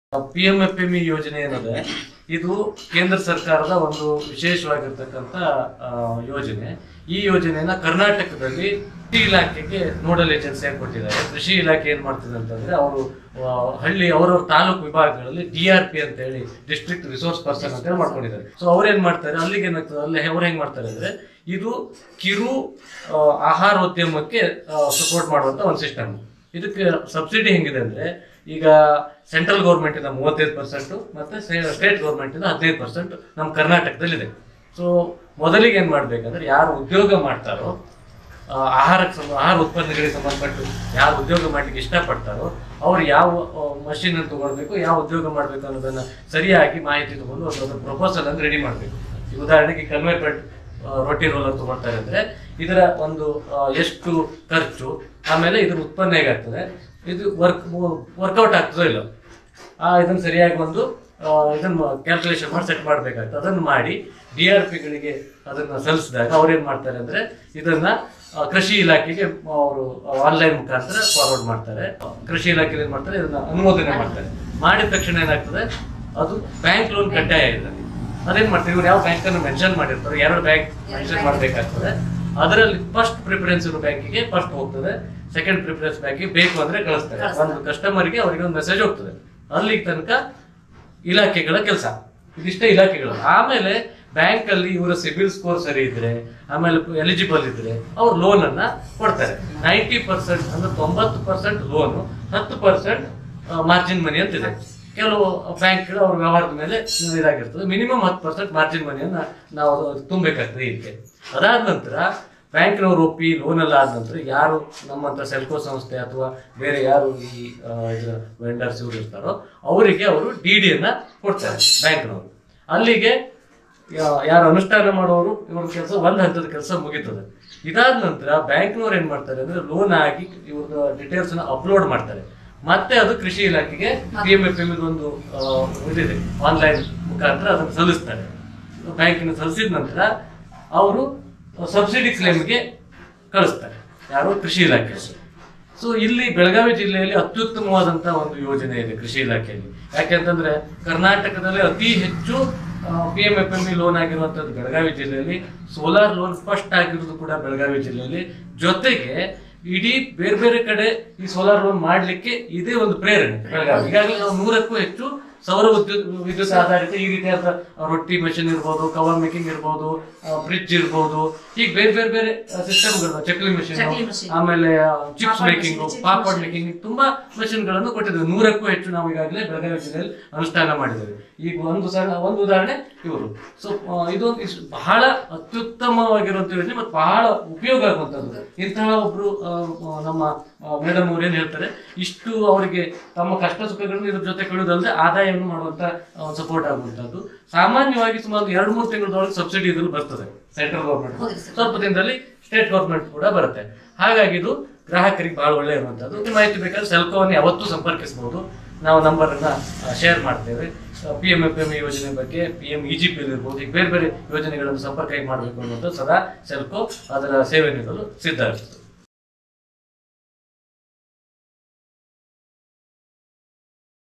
P M F M E ಯೋಜನೆ ಏನಿದೆ ಇದು ಕೇಂದ್ರ ಸರ್ಕಾರದ ಒಂದು ವಿಶೇಷವಾಗಿರ್ತಕ್ಕಂಥ ಆ, ಯೋಜನೆ ಈ ಯೋಜನೆಯನ್ನ ಕರ್ನಾಟಕದಲ್ಲಿ ಕೃಷಿ ಇಲಾಖೆಗೆ ನೋಡಲ್ ಏಜೆನ್ಸಿಯಾಗಿ ಕೊಟ್ಟಿದ್ದಾರೆ ಕೃಷಿ ಇಲಾಖೆ ಏನ್ ಮಾಡ್ತಿದೆ ಅಂತಂದ್ರೆ ಅವರು ಹಳ್ಳಿ ಅವರವ್ರ ತಾಲೂಕು ವಿಭಾಗಗಳಲ್ಲಿ ಡಿ ಆರ್ ಪಿ ಅಂತ ಹೇಳಿ ಡಿಸ್ಟ್ರಿಕ್ಟ್ ರಿಸೋರ್ಸ್ ಪರ್ಸನ್ ಅಂತ ಹೇಳಿ ಮಾಡ್ಕೊಂಡಿದ್ದಾರೆ ಸೊ ಅವ್ರೇನ್ ಮಾಡ್ತಾರೆ ಅಲ್ಲಿಗೆ ಏನಾಗ್ತದೆ ಅಲ್ಲಿ ಅವ್ರು ಹೆಂಗ್ ಮಾಡ್ತಾರೆ ಅಂದ್ರೆ ಇದು ಕಿರು ಆ, ಆಹಾರೋದ್ಯಮಕ್ಕೆ ಸಪೋರ್ಟ್ ಮಾಡುವಂತ ಒಂದು ಸಿಸ್ಟಮ್ ಇದಕ್ಕೆ ಸಬ್ಸಿಡಿ ಹೆಂಗಿದೆ ಅಂದ್ರೆ ಈಗ ಸೆಂಟ್ರಲ್ ಗೌರ್ಮೆಂಟ್ ಇಂದ ಮೂವತ್ತೈದು ಪರ್ಸೆಂಟ್ ಮತ್ತೆ ಸ್ಟೇಟ್ ಗೌರ್ಮೆಂಟ್ ಇಂದ ಹದಿನೈದು ಪರ್ಸೆಂಟ್ ನಮ್ಮ ಕರ್ನಾಟಕದಲ್ಲಿದೆ ಸೊ ಮೊದಲಿಗೆ ಏನ್ ಮಾಡ್ಬೇಕಂದ್ರೆ ಯಾರು ಉದ್ಯೋಗ ಮಾಡ್ತಾರೋ ಆ, ಆಹಾರಕ್ಕೆ ಸಂಬ ಆಹಾರ ಉತ್ಪನ್ನಗಳಿಗೆ ಸಂಬಂಧಪಟ್ಟು ಯಾರು ಉದ್ಯೋಗ ಮಾಡ್ಲಿಕ್ಕೆ ಇಷ್ಟಪಡ್ತಾರೋ ಅವ್ರು ಯಾವ ಮಷಿನ್ ತಗೊಳ್ಬೇಕು ಯಾವ ಉದ್ಯೋಗ ಮಾಡ್ಬೇಕು ಅನ್ನೋದನ್ನ ಸರಿಯಾಗಿ ಮಾಹಿತಿ ತಗೊಂಡು ಅದೊಂದು ಪ್ರಪೋಸಲ್ ಅನ್ನು ರೆಡಿ ಮಾಡಬೇಕು ಈಗ ಉದಾಹರಣೆಗೆ ಕನ್ವೇರ್ ಬೆಲ್ಟ್ ರೊಟ್ಟಿ ರೋಲರ್ ತಗೊಳ್ತಾರೆ ಅಂದ್ರೆ ಇದರ ಒಂದು ಆ, ಎಷ್ಟು ಖರ್ಚು ಆಮೇಲೆ ಇದ್ರ ಉತ್ಪನ್ನ ಹೇಗಾಗ್ತದೆ ಇದು ವರ್ಕ್ ವರ್ಕೌಟ್ ಆಗ್ತದೋ ಇಲ್ಲ ಆ ಇದನ್ನ ಸರಿಯಾಗಿ ಒಂದು ಆ, ಇದನ್ನ ಕ್ಯಾಲ್ಕುಲೇಷನ್ ಮಾಡಿ ಸೆಟ್ ಮಾಡಬೇಕಾಗ್ತದೆ ಅದನ್ನು ಮಾಡಿ ಡಿ ಆರ್ ಪಿಗಳಿಗೆ ಅದನ್ನ ಸಲ್ಲಿಸಿದಾಗ ಅವ್ರು ಏನ್ ಮಾಡ್ತಾರೆ ಅಂದ್ರೆ ಇದನ್ನ ಆ, ಕೃಷಿ ಇಲಾಖೆಗೆ ಅವರು ಆನ್ಲೈನ್ ಮುಖಾಂತರ ಫಾರ್ವರ್ಡ್ ಮಾಡ್ತಾರೆ ಕೃಷಿ ಇಲಾಖೆ ಏನ್ ಮಾಡ್ತಾರೆ ಇದನ್ನ ಅನುಮೋದನೆ ಮಾಡ್ತಾರೆ ಮಾಡಿದ ತಕ್ಷಣ ಏನಾಗ್ತದೆ ಅದು ಬ್ಯಾಂಕ್ ಲೋನ್ ಕಡ್ಡಾಯ ಇರ್ತದೆ ಅದೇನ್ ಮಾಡ್ತಾರೆ ಇವ್ರು ಯಾವ ಬ್ಯಾಂಕ್ ಅನ್ನು ಮೆನ್ಷನ್ ಮಾಡಿರ್ತಾರೆ ಎರಡು ಬ್ಯಾಂಕ್ ಮೆನ್ಷನ್ ಮಾಡ್ಬೇಕಾಗ್ತದೆ ಅದರಲ್ಲಿ ಫಸ್ಟ್ ಪ್ರಿಫರೆನ್ಸ್ ಇರೋ ಬ್ಯಾಂಕಿಗೆ ಫಸ್ಟ್ ಹೋಗ್ತದೆ ಸೆಕೆಂಡ್ ಪ್ರಿಫರೆನ್ಸ್ ಬ್ಯಾಂಕಿಗೆ ಬೇಕು ಅಂದ್ರೆ ಕಳಿಸ್ತಾರೆ ಒಂದು ಕಸ್ಟಮರ್ಗೆ ಅವರಿಗೆ ಒಂದು ಮೆಸೇಜ್ ಹೋಗ್ತದೆ ಅಲ್ಲಿಗೆ ತನಕ ಇಲಾಖೆಗಳ ಕೆಲಸ ಇದಿಷ್ಟೇ ಇಲಾಖೆಗಳು ಆಮೇಲೆ ಬ್ಯಾಂಕ್ ಅಲ್ಲಿ ಇವರ ಸಿಬಿಲ್ ಸ್ಕೋರ್ ಸರಿ ಇದ್ರೆ ಆಮೇಲೆ ಎಲಿಜಿಬಲ್ ಇದ್ರೆ ಅವ್ರು ಲೋನ್ ಅನ್ನ ಕೊಡ್ತಾರೆ ನೈಂಟಿ ಪರ್ಸೆಂಟ್ ಅಂದ್ರೆ ತೊಂಬತ್ತು ಪರ್ಸೆಂಟ್ ಲೋನ್ ಹತ್ತು ಪರ್ಸೆಂಟ್ ಮಾರ್ಜಿನ್ ಮನಿ ಅಂತಿದೆ ಕೆಲವು ಬ್ಯಾಂಕ್ಗಳು ಅವ್ರ ವ್ಯವಹಾರದ ಮೇಲೆ ಇದಾಗಿರ್ತದೆ ಮಿನಿಮಮ್ ಹತ್ತು ಪರ್ಸೆಂಟ್ ಮಾರ್ಜಿನ್ ಮನಿಯನ್ನ ನಾವು ತುಂಬಬೇಕಾಗ್ತದೆ ಇದಕ್ಕೆ ಅದಾದ ನಂತರ ಬ್ಯಾಂಕ್ನವರು ಒಪ್ಪಿ ಲೋನ್ ಎಲ್ಲ ಆದ ನಂತರ ಯಾರು ನಮ್ಮಂತ ಸೆಲ್ಕೋ ಸಂಸ್ಥೆ ಅಥವಾ ಬೇರೆ ಯಾರು ಈ ಆ, ಇದರ ವೆಂಡರ್ಸ್ ಇವರು ಇರ್ತಾರೋ ಅವರಿಗೆ ಅವರು ಡಿ ಡಿಯನ್ನ ಕೊಡ್ತಾರೆ ಬ್ಯಾಂಕ್ನವರು ಅಲ್ಲಿಗೆ ಯಾ- ಯಾರು ಅನುಷ್ಠಾನ ಮಾಡೋರು ಇವ್ರ ಕೆಲಸ ಒಂದ್ ಹಂತದ ಕೆಲಸ ಮುಗೀತದೆ ಇದಾದ ನಂತರ ಬ್ಯಾಂಕ್ನವ್ರು ಏನ್ ಮಾಡ್ತಾರೆ ಅಂದ್ರೆ ಲೋನ್ ಆಗಿ ಇವ್ರ ಡೀಟೇಲ್ಸ್ ನ ಅಪ್ಲೋಡ್ ಮಾಡ್ತಾರೆ ಮತ್ತೆ ಅದು ಕೃಷಿ ಇಲಾಖೆಗೆ ಪಿ ಎಂ ಎಫ್ ಎಂ ಒಂದು ಆ, ಇದಿದೆ ಆನ್ಲೈನ್ ಮುಖಾಂತರ ಅದನ್ನು ಸಲ್ಲಿಸ್ತಾರೆ ಬ್ಯಾಂಕಿನ ಸಲ್ಲಿಸಿದ ನಂತರ ಅವರು ಸಬ್ಸಿಡಿ ಕ್ಲೇಮ್ಗೆ ಕಳಿಸ್ತಾರೆ ಯಾರು ಕೃಷಿ ಇಲಾಖೆ ಸೊ ಇಲ್ಲಿ ಬೆಳಗಾವಿ ಜಿಲ್ಲೆಯಲ್ಲಿ ಅತ್ಯುತ್ತಮವಾದಂತ ಒಂದು ಯೋಜನೆ ಇದೆ ಕೃಷಿ ಇಲಾಖೆಯಲ್ಲಿ ಯಾಕೆಂತಂದ್ರೆ ಕರ್ನಾಟಕದಲ್ಲಿ ಅತಿ ಹೆಚ್ಚು P M F M E loan ಆಗಿರುವಂತದ್ದು ಬೆಳಗಾವಿ ಜಿಲ್ಲೆಯಲ್ಲಿ ಸೋಲಾರ್ ಲೋನ್ ಫಸ್ಟ್ ಆಗಿರೋದು ಕೂಡ ಬೆಳಗಾವಿ ಜಿಲ್ಲೆಯಲ್ಲಿ ಜೊತೆಗೆ ಇಡೀ ಬೇರೆ ಬೇರೆ ಕಡೆ ಈ ಸೋಲಾರ್ ಲೋನ್ ಮಾಡ್ಲಿಕ್ಕೆ ಇದೇ ಒಂದು ಪ್ರೇರಣೆ ಬೆಳಗಾವಿ ಈಗಾಗಲೇ ನಾವು ನೂರಕ್ಕೂ ಹೆಚ್ಚು ಸೌರ ವಿದ್ಯುತ್ ವಿದ್ಯುತ್ ಆಧಾರಿತ ಈ ರೀತಿಯಾದ ರೊಟ್ಟಿ ಮಷಿನ್ ಇರ್ಬೋದು ಕವರ್ ಮೇಕಿಂಗ್ ಇರ್ಬೋದು ಫ್ರಿಡ್ಜ್ ಇರ್ಬೋದು ಹೀಗೆ ಬೇರೆ ಬೇರೆ ಬೇರೆ ಸಿಸ್ಟಮ್ಗಳು ಚಕ್ಲಿ ಮಷಿನ್ ಚಕ್ಲಿ machine. ಆಮೇಲೆ chips papad making machine, chips papad machine. Making ತುಂಬಾ ಮಷಿನ್ ಗಳನ್ನು ಕೊಟ್ಟಿದ್ದೇವೆ ನೂರಕ್ಕೂ ಹೆಚ್ಚು ನಾವು ಈಗಾಗಲೇ ಬೆಳಗಾವಿ ಜಿಲ್ಲೆಯಲ್ಲಿ ಅನುಷ್ಠಾನ ಮಾಡಿದ್ದೇವೆ ಈಗ ಒಂದು ಸಣ್ಣ ಒಂದು ಉದಾಹರಣೆ ಇವರು ಸೊ ಇದೊಂದು ಇಷ್ಟು ಬಹಳ ಅತ್ಯುತ್ತಮವಾಗಿರುವಂತ ಯೋಜನೆ ಮತ್ತು ಬಹಳ ಉಪಯೋಗ ಆಗುವಂತದ್ದು ಇಂತಹ ಒಬ್ರು ಆ, ಆ, ನಮ್ಮ ಮೇಡಮ್ ಅವ್ರು ಏನ್ ಹೇಳ್ತಾರೆ ಇಷ್ಟು ಅವರಿಗೆ ತಮ್ಮ ಕಷ್ಟ ಸುಖಗಳನ್ನು ಇದ್ರ ಜೊತೆ ಕಳೆದಲ್ಲದೆ ಆದಾಯವನ್ನು ಮಾಡುವಂತ ಸಪೋರ್ಟ್ ಆಗುವಂತದ್ದು ಸಾಮಾನ್ಯವಾಗಿ ಸುಮಾರು ಎರಡು ಮೂರು ತಿಂಗಳದೊಳಗೆ ಸಬ್ಸಿಡಿ ಇದ್ರಲ್ಲಿ ಬರ್ತದೆ ಸೆಂಟ್ರಲ್ ಗೌರ್ಮೆಂಟ್ ಹೌದು ಸರ್. ಸ್ವಲ್ಪ ದಿನದಲ್ಲಿ ಸ್ಟೇಟ್ ಗೌರ್ಮೆಂಟ್ ಕೂಡ ಬರುತ್ತೆ ಹಾಗಾಗಿ ಇದು ಗ್ರಾಹಕರಿಗೆ ಬಹಳ ಒಳ್ಳೆ ಇರುವಂತದ್ದು ಈ ಮಾಹಿತಿ ಬೇಕಾದ್ರೆ ಸೆಲ್ಕೋವನ್ನು ಯಾವತ್ತೂ ಸಂಪರ್ಕಿಸಬಹುದು ನಾವು ನಂಬರ್ ಅನ್ನ ಶೇರ್ ಮಾಡ್ತೇವೆ ಪಿ ಎಂ ಎಫ್ ಎಂ ಯೋಜನೆ ಬಗ್ಗೆ P M E G P ಇರ್ಬೋದು ಈಗ ಬೇರೆ ಬೇರೆ ಯೋಜನೆಗಳನ್ನು ಸಂಪರ್ಕ ಹೇಗೆ ಮಾಡಬೇಕು ಅನ್ನೋದು ಸದಾ ಸೆಲ್ಕೋ ಅದರ ಸೇವೆ ನೀಡಲು ಸಿದ್ಧ ಇರ್ತದೆ